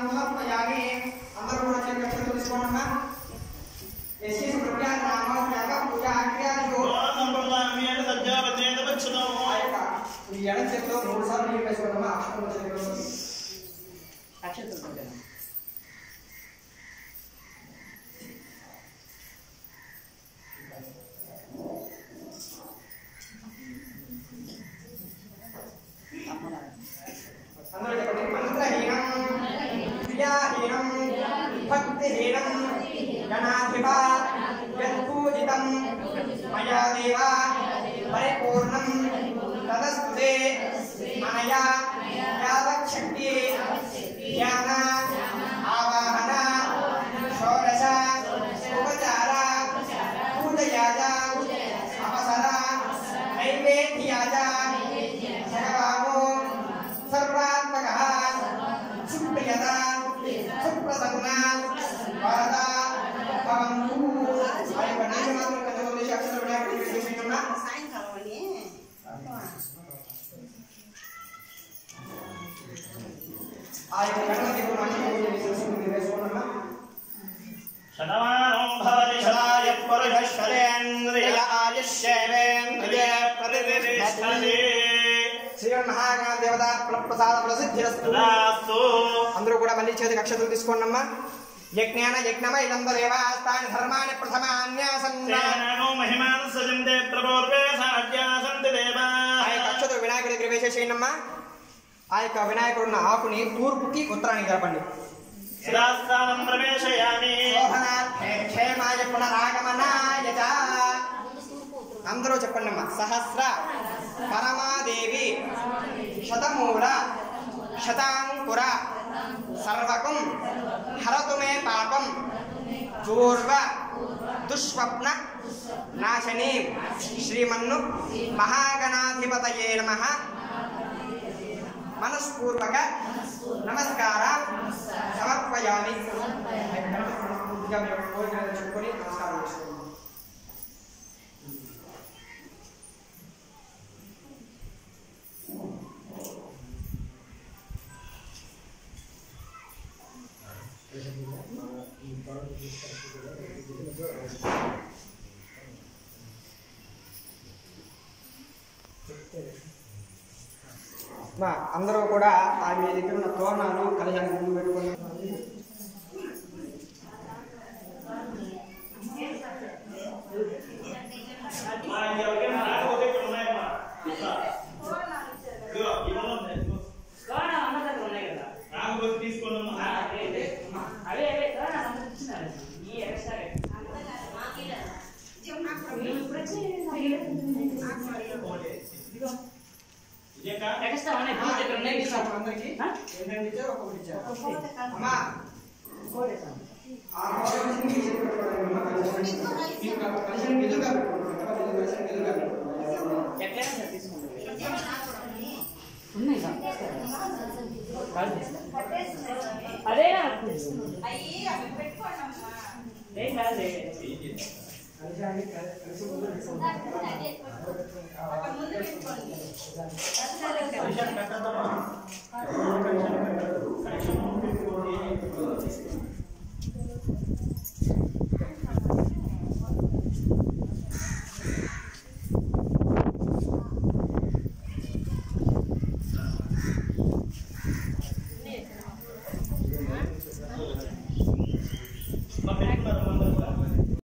సమర్పయామి అందరూ కూడా చేతులు అక్షతలు తీసుకోండి ఎస్సీ ప్రజ్ఞా నామ త్యాగ పూజ ఆక్రియాలు సంప్రదాయం అంటే సజ్జాపచేత పక్షుతం ఆ యొక్క ఈ ఎడం చేతిలో మూడు సార్లు నీళ్ళు వేసుకోవడమా అక్షతలు చేతిలో అక్షతలు పెట్టాను అందరూ చెప్పండి మంత్రహీనం క్రియాహీనం భక్తిహీనం గణాధిప యత్పూజితం మయా దేవ పరిపూర్ణం తదస్తుతే అనయా యావచ్చక్తి ధ్యాన ఆవాహన షోడశ ఉపచార పూజయాజ అవసర నైవేద్యాజ భగవాను సర్వాత్మక సుప్రియత సుప్రసన్న వరద భవంతు ఆ యొక్క నీటి మాత్రం పెద్ద ఉద్దేశ అక్షరాలు వినాయకుడికి చూపించున్నా సాయంకాలం అని ఆ యొక్క గణపతి మంచి వేసుకున్నా శతమానం భవతి శతాయ పురుషశ్వరేంద్రియ ఆయుష్యేవేంద్రియ ప్రతిష్టతి శ్రీమన్మహాగణ దేవత ప్రసాద ప్రసిద్ధిరస్తు తదాస్తు అందరూ కూడా మళ్ళీ చేతికి అక్షతలు తీసుకోండమ్మా యజ్ఞాన యజ్ఞమ ఇదంత దేవాస్తాని ధర్మాన్ని ప్రథమాన్యాసం తేనో మహిమాన్ సజంతే ప్రపూర్వే సాధ్యాసంతి దేవా ఆ యొక్క అక్షతలు వినాయకుడి దగ్గర వేసేసేయండమ్మా ఆ యొక్క వినాయకుడు ఉన్న ఆకుని తూర్పుకి ఉత్తరానికి జరపండి శిరాస్థానం ప్రవేశయామి శోభనార్థే క్షేమాయ పునరాగమనాయ చ. అందరూ చెప్పండి అమ్మా సహస్ర పరమాదేవి శతమూల శతాంకుర సర్వకం హరతు మే పాపం పూర్వ దుష్స్వప్న నాశని శ్రీమన్ను మహాగణాధిపతయే నమ మనస్పూర్వక నమస్కార సమర్పయామి పూర్తిగా మీ యొక్క కోరికలను చెప్పుకొని నమస్కారం చేసుకోండి మా అందరూ కూడా ఆ మీ దగ్గర ఉన్న తోరణాలు కళ్యాణం ముందు పెట్టుకొని మా ఎవరికి నాకు ఒకటి ఇక్కడ ఉన్నాయమ్మా ఇదిగో, ఇవన్నీ ఉన్నాయి. ఇదిగో. కారణం అమ్మ దగ్గర ఉన్నాయి కదా నాకు ఒకటి తీసుకోండమ్మా అవే అవే అవే కారణం అమ్మ ఇచ్చినారు ఈ ఎక్స్ట్రా ఇదేకా? ఎక్స్ట్రా ఉన్నాయి పూజ దగ్గర ఉన్నాయి ఇచ్చాము అందరికీ ఆ? ఏంటంటే ఇచ్చారు ఒక్కొక్కటి ఇచ్చారు అమ్మా ఆ కలశాన్ని మీ చేతిలో పెట్టుకోండి అమ్మా, కలశాన్ని. ఈ కలశాన్ని ఎదురుగా పెట్టుకోండి కదా, ఇది కలశాన్ని ఎదురుగా పెట్టుకోండి. ఎట్లయినా సరే తీసుకోండి ఉన్నాయి కదా. కాదు తీసుకో. అదేనా ఏం కాదు కలశాన్ని కల- కలిసి ముందు పెట్టుకోండి. కలశం పెట్టద్దమ్మా. కలశం పెట్టద్దు.